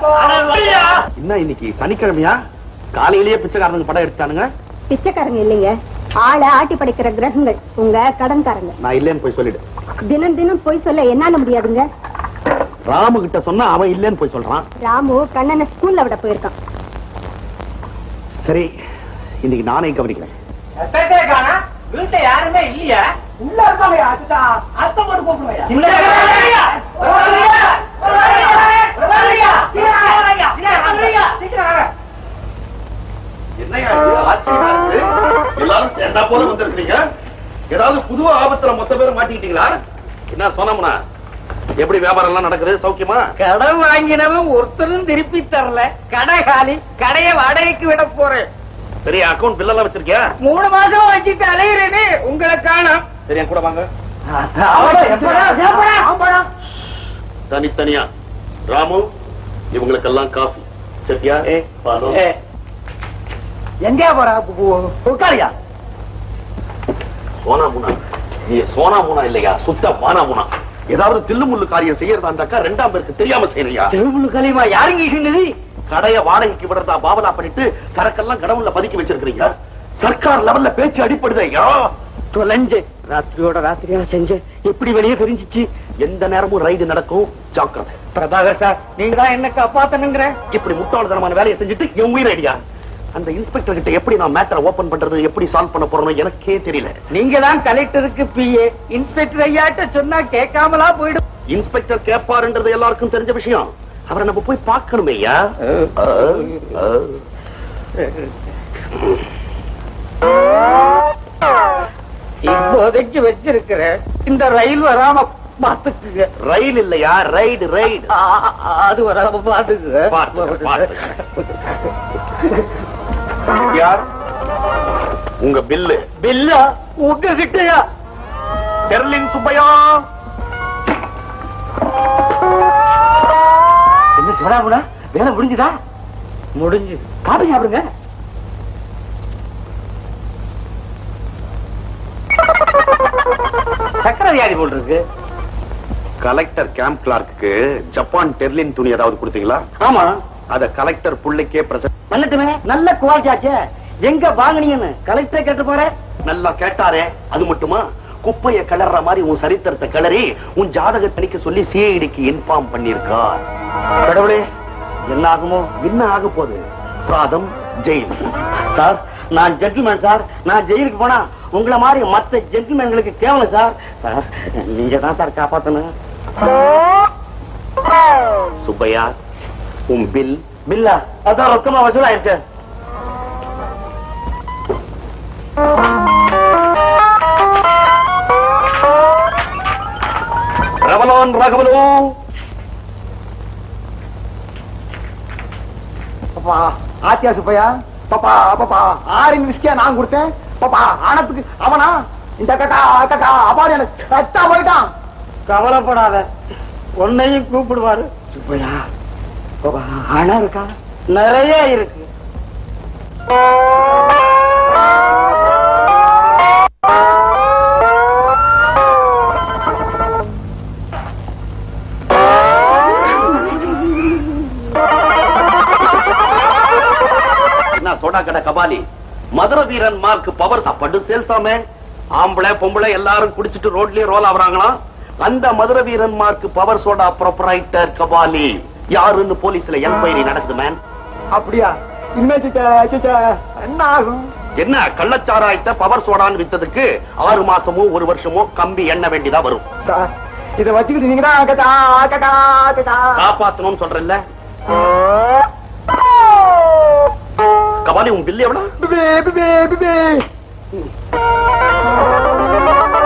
என்ன இன்னைக்கு சனிக்கிழமையா காலையிலேயே பிச்சைக்காரனுக்கு படம் எடுத்தானுங்க பிச்சைக்காரங்க இல்லைங்க ஆளை ஆட்டி படைக்கிற கிரகங்கள் உங்க கடன்காரங்க நான் இல்லைன்னு போய் சொல்லிடு தினம் தினம் போய் சொல்ல என்னால முடியாதுங்க ராமு கிட்ட சொன்னா அவன் இல்லைன்னு போய் சொல்றான் ராமு கண்ணனை ஸ்கூல்ல விட போயிருக்கான் சரி இன்னைக்கு நானே கவனிக்கிறேன் வீட்டை யாருமே இல்லையா உள்ள இருப்பாங்க அதுதான் அர்த்தம் போட்டு கூப்பிடுங்க என்னையா இது ஆச்சரியமா இருக்கு? எல்லாரும் சேர்ந்தா போல வந்திருக்கீங்க ஏதாவது புது ஆபத்துல மொத்த பேரும் மாட்டிக்கிட்டீங்களா என்ன சொன்னோம்னா எப்படி வியாபாரம் எல்லாம் நடக்குது சௌக்கியமா கடன் வாங்கினவன் ஒருத்தரும் திருப்பி தரல கடை காலி கடைய வாடகைக்கு விட போறேன் பெரிய அக்கவுண்ட் பில் எல்லாம் வச்சிருக்கியா மூணு மாசம் வச்சுட்டு அலையிறேனே உங்களை காணும் சரி என் கூட வாங்க தனித்தனியா ராமு இவங்களுக்கெல்லாம் காஃபி சத்யா பாலு எங்கேயா போற உட்காரியா சோனா முனா நீ சோனா முனா இல்லையா சுத்த மானா முனா ஏதாவது தில்லு முள்ளு காரியம் செய்யறதா இருந்தாக்கா ரெண்டாம் பேருக்கு தெரியாம செய்யறியா திருவுள்ளு கலிமா யாருங்க சொன்னது கடைய வாடகைக்கு விடுறதா பாவனா பண்ணிட்டு சரக்கெல்லாம் கடவுள்ல பதுக்கி வச்சிருக்கீங்க சர்க்கார் லெவல்ல பேச்சு அடிப்படுது ஐயா தொலைஞ்சு ராத்திரியோட ராத்திரியா செஞ்சு எப்படி வெளியே தெரிஞ்சிச்சு எந்த நேரமும் ரைடு நடக்கும் ஜாக்கிரதை பிரபாகர் சார் நீங்க தான் என்ன காப்பாத்தணுங்கிற இப்படி முட்டாள்தனமான வேலையை செஞ்சுட்டு என் உயிர் ஐடியா அந்த இன்ஸ்பெக்டர் கிட்ட எப்படி நான் மேட்டரை ஓபன் பண்றது எப்படி சால்வ் பண்ண போறேன்னு எனக்கே தெரியல நீங்க தான் கலெக்டருக்கு பிஏ இன்ஸ்பெக்டர் ஐயாட்ட சொன்னா கேட்காமலா போயிடும் இன்ஸ்பெக்டர் கேட்பாருன்றது எல்லாருக்கும் தெரிஞ்ச விஷயம் அவரை நம்ம போய் பார்க்கணுமே ஐயா இப்போதைக்கு வச்சிருக்கிற இந்த ரயில் வராம பாத்துக்குங்க ரயில் இல்லையா ரைடு ரைடு ஆ, ஆ, அது வராம பாத்துக்குங்க பார்த்துக்க, யார் உங்க பில்லு பில்லா உங்க கிட்டயா டெர்லின் சுப்பையா என்ன சொல்லாமடா வேலை முடிஞ்சுதா முடிஞ்சு காபி சாப்பிடுங்க சக்கரை வியாதி போல் இருக்கு collector camp clerk Japan terylene துணி ஏதாவது கொடுத்தீங்களா ஆமா அத கலெக்டர் புள்ளைக்கே பிரசன்ட் பண்ணட்டுமே நல்ல குவாலிட்டி ஆச்சே எங்க வாங்குனீங்கன்னு கலெக்டரே கேட்டு போறேன் நல்லா கேட்டாரே அது மட்டுமா குப்பைய கிளற மாதிரி உன் சரித்திரத்தை கிளறி உன் ஜாதக தணிக்க சொல்லி சிஐடிக்கு இன்ஃபார்ம் பண்ணிருக்கா கடவுளே என்ன ஆகுமோ என்ன ஆக போகுது பிராதம் ஜெயில் சார் நான் ஜென்டில்மேன் சார் நான் ஜெயிலுக்கு போனா உங்களை மாதிரி மத்த ஜென்டில்மேன்களுக்கு கேவலம் சார் சார் நீங்க தான் சார் காப்பாத்தணும் சுப்பையா உன் பில் பில்லா அதான் ரொக்கமா வசூலாயிருச்சு ரவலான் ரகவலோ பாப்பா ஆத்தியா சுப்பையா பாப்பா பாப்பா ஆரின் விஸ்கியா நான் கொடுத்தேன் பாப்பா ஆனத்துக்கு அவனா இந்த கக்கா கக்கா அப்பாடி எனக்கு கட்டா போயிட்டான் கவலைப்படாத உன்னையும் கூப்பிடுவாரு சுப்பையா பாப்பா ஆனா இருக்கா நிறைய இருக்கு என்ன சோடா கடை கபாலி மதுர வீரன் மார்க் பவர் சாப்பாடு சேல்சாமே ஆம்பளை பொம்பளை எல்லாரும் குடிச்சிட்டு ரோட்லயே ரோல் ஆகுறாங்களாம் அந்த Madura Veeran mark power soda proprietor Kabali யாருன்னு போலீஸ்ல என்கொயரி நடக்குது மேன் அப்படியா இனிமே சித்த சித்த என்ன ஆகும் என்ன கள்ளச்சாராயத்தை பவர் சோடான்னு வித்ததுக்கு ஆறு மாசமோ ஒரு வருஷமோ கம்பி எண்ண வேண்டியதா வரும் சார் இத வச்சுக்கிட்டு நீங்க தான் கக்கா கக்கா கக்கா காப்பாத்தணும்னு சொல்றேன்ல கபாலி உன் பில்லு எவ்வளவு பிபி பிபி பிபி